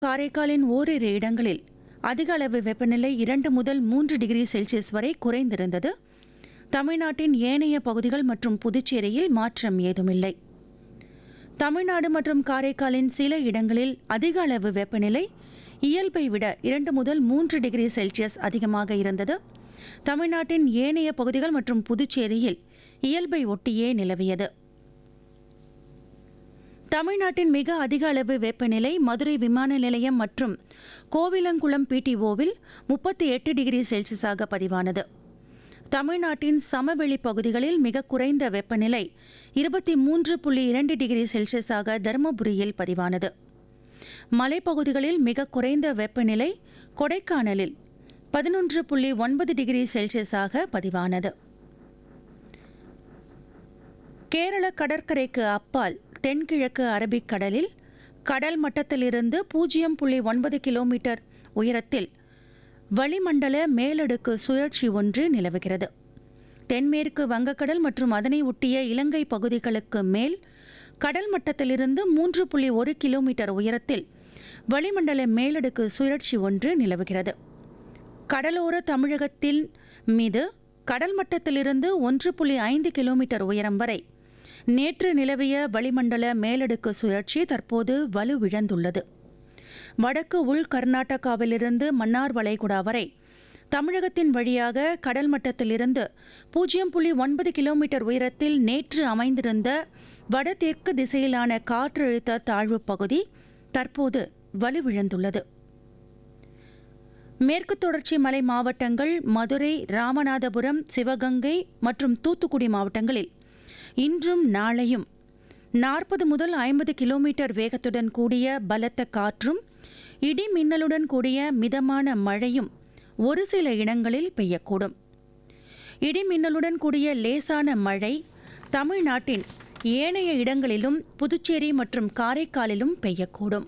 காரைக்காலின் ஓரிரு இடங்களில் அதிக அளவு வெப்பநிலை இரண்டு முதல் மூன்று டிகிரி செல்சியஸ் வரை குறைந்திருந்தது தமிழ்நாட்டின் ஏனைய பகுதிகள் மற்றும் புதுச்சேரியில் மாற்றம் ஏதுமில்லை தமிழ்நாடு மற்றும் காரைக்காலின் சில இடங்களில் அதிக அளவு வெப்பநிலை இயல்பை விட இரண்டு முதல் மூன்று டிகிரி செல்சியஸ் அதிகமாக இருந்தது தமிழ்நாட்டின் ஏனைய பகுதிகள் மற்றும் புதுச்சேரியில் இயல்பை ஒட்டியே நிலவியது தமிழ்நாட்டின் மிக அதிக அளவு வெப்பநிலை மதுரை விமான நிலையம் மற்றும் கோவிலங்குளம் பிடிஓவில் முப்பத்தி எட்டு டிகிரி செல்சியஸாக பதிவானது தமிழ்நாட்டின் சமவெளி பகுதிகளில் மிக குறைந்த வெப்பநிலை இருபத்தி மூன்று புள்ளி இரண்டு டிகிரி செல்சியஸாக தருமபுரியில் பதிவானது மலைப்பகுதிகளில் மிக குறைந்த வெப்பநிலை கொடைக்கானலில் பதினொன்று புள்ளி ஒன்பது டிகிரி செல்சியஸாக பதிவானது கேரள கடற்கரைக்கு அப்பால் தென்கிழக்கு அரபிக்கடலில் கடல் மட்டத்திலிருந்து பூஜ்ஜியம் புள்ளி ஒன்பது கிலோமீட்டர் உயரத்தில் வளிமண்டல மேலடுக்கு சுழற்சி ஒன்று நிலவுகிறது தென்மேற்கு வங்கக்கடல் மற்றும் அதனை ஒட்டிய இலங்கை பகுதிகளுக்கு மேல் கடல் மட்டத்திலிருந்து மூன்று புள்ளி ஒரு கிலோமீட்டர் உயரத்தில் வளிமண்டல மேலடுக்கு சுழற்சி ஒன்று நிலவுகிறது கடலோர தமிழகத்தின் மீது கடல் மட்டத்திலிருந்து ஒன்று புள்ளி ஐந்து கிலோமீட்டர் உயரம் வரை நேற்று நிலவிய வளிமண்டல மேலடுக்கு சுழற்சி தற்போது வலுவிழந்துள்ளது வடக்கு உள் கர்நாடகாவிலிருந்து மன்னார் வளைகுடா வரை தமிழகத்தின் வழியாக கடல் மட்டத்திலிருந்து பூஜ்ஜியம் புள்ளி ஒன்பது கிலோமீட்டர் உயரத்தில் நேற்று அமைந்திருந்த வடதெற்கு திசையிலான காற்றழுத்த தாழ்வு பகுதி தற்போது வலுவிழந்துள்ளது மேற்கு தொடர்ச்சி மலை மாவட்டங்கள் மதுரை ராமநாதபுரம் சிவகங்கை மற்றும் தூத்துக்குடி மாவட்டங்களில் இன்றும் நாளையும் நாற்பது முதல் ஐம்பது கிலோமீட்டர் வேகத்துடன் கூடிய பலத்த காற்றும் இடி மின்னலுடன் கூடிய மிதமான மழையும் ஒரு சில இடங்களில் பெய்யக்கூடும் இடி மின்னலுடன் கூடிய லேசான மழை தமிழ்நாட்டின் ஏனைய இடங்களிலும் புதுச்சேரி மற்றும் காரைக்காலிலும் பெய்யக்கூடும்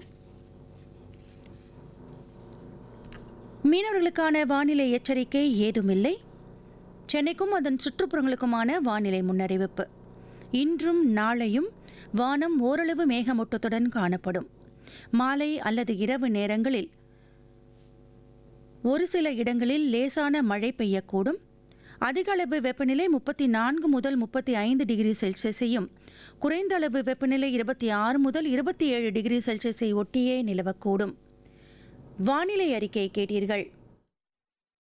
மீனவர்களுக்கான வானிலை எச்சரிக்கை ஏதுமில்லை சென்னைக்கும் அதன் சுற்றுப்புறங்களுக்குமான வானிலை முன்னறிவிப்பு இன்றும் நாளையும் வானம் ஓரளவு மேகமூட்டத்துடன் காணப்படும் மாலை அல்லது இரவு நேரங்களில் ஒரு சில இடங்களில் லேசான மழை பெய்யக்கூடும் அதிக அளவு வெப்பநிலை முப்பத்தி நான்கு முதல் முப்பத்தி ஐந்து டிகிரி செல்சியஸையும் குறைந்த அளவு வெப்பநிலை இருபத்தி ஆறு முதல் இருபத்தி ஏழு டிகிரி செல்சியஸை ஒட்டியே நிலவக்கூடும் வானிலை அறிக்கை கேட்டீர்கள்